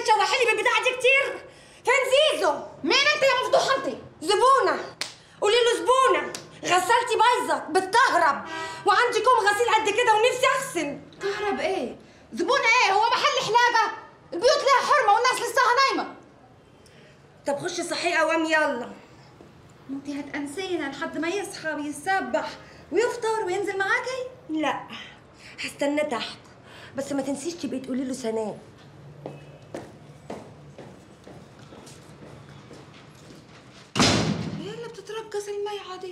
بتشوحي لي بالبتاعه دي كتير فين زيزو مين انت يا مفضوحه انت زبونه قولي له زبونه غسالتي بايظه بتكهرب وعندي كوم غسيل قد كده ونفسي اغسل كهرب ايه زبونه ايه هو محل حلاقه البيوت لها حرمه والناس لساها نايمه طب خشي صحي قوام يلا انت هتأنسينا لحد ما يصحى ويسبح ويفطر وينزل معاكي لا هستنى تحت بس ما تنسيش تبقي تقولي له سلام هي اللي بتترقص الميعة دي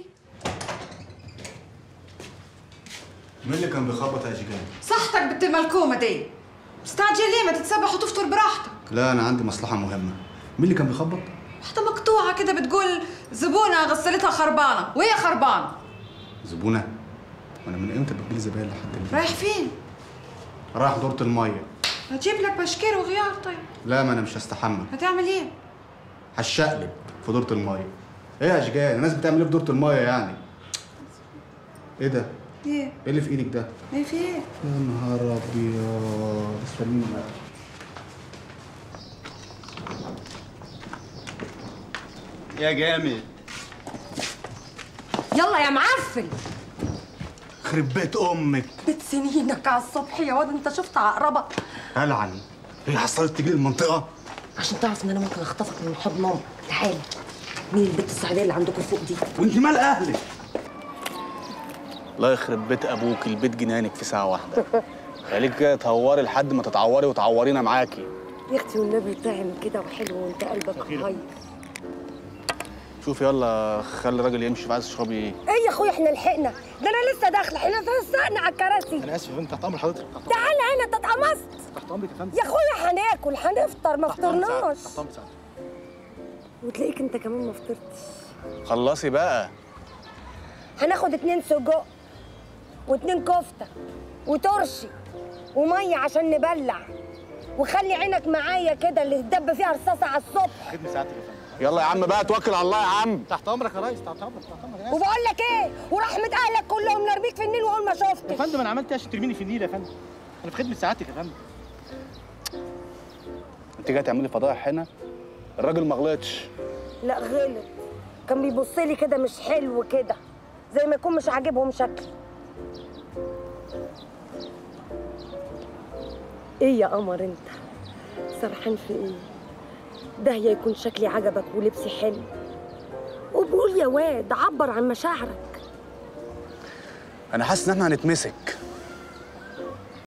مين اللي كان بيخبط يا اشجان؟ صحتك بنت الملكومه دي مستعجل ليه ما تتسبح وتفطر براحتك لا انا عندي مصلحه مهمه مين اللي كان بيخبط؟ واحدة مقطوعة كده بتقول زبونة غسلتها خربانة وهي خربانة زبونه وانا من امتى بتجيلي زباين لحد البيت؟ رايح فين؟ رايح دورة الميه هتجيب لك بشكير وغيار طيب لا ما انا مش هستحمل هتعمل ايه؟ هشقلب في دورة الميه ايه يا اشجان الناس بتعمل ايه في دورة الميه يعني؟ ايه ده؟ ايه؟ ايه اللي في ايدك ده؟ ايه في ايه؟ يا نهار ابيض استنيني بقى يا جامد يلا يا معفن خرب بيت امك بيت سنينك على الصبح يا واد انت شفت عقربه العن هي حصلت تجيلي المنطقه عشان تعرف ان انا ممكن اخطفك من حضن ماما تعالى مين البت السعيديه اللي عندكم فوق دي وانت مال اهلك الله يخرب بيت ابوك البيت جنانك في ساعه واحده خليك كده تهوري لحد ما تتعوري وتعورينا معاكي يا اختي والنبي تعمل كده وحلو وانت قلبك هاي شوف يلا خلي الراجل يمشي عايز تشربي ايه ايه يا اخويا احنا لحقنا ده انا لسه داخله احنا لسه على الكراسي انا اسف يا فندم تحت امر حضرتك تحت تعالى هنا انت اتقمصت تحت امرك يا فندم يا اخويا هناكل هنفطر ما فطرناش تحت امر سعادتك. وتلاقيك انت كمان ما فطرتش خلصي بقى هناخد اتنين سجق واتنين كفته وترشي وميه عشان نبلع وخلي عينك معايا كده اللي تدب فيها رصاصه على الصبح خدمه سعادتك يا فندم يلا يا عم بقى توكل على الله يا عم تحت امرك يا ريس تحت امرك تحت امرك يا وبقول لك ايه ورحمه اهلك كلهم نرميك في النيل واقول ما يا شفتش فندم انا عملت ايه عشان ترميني في النيل يا فندم انا في خدمه سعادتك يا فندم انت جايه تعملي فضايح هنا الراجل ما غلطش لا غلط كان بيبص لي كده مش حلو كده زي ما يكون مش عاجبهم شكلي ايه يا قمر انت سرحان في ايه ده يكون شكلي عجبك ولبسي حلو وبقول يا واد عبر عن مشاعرك انا حاسس ان احنا هنتمسك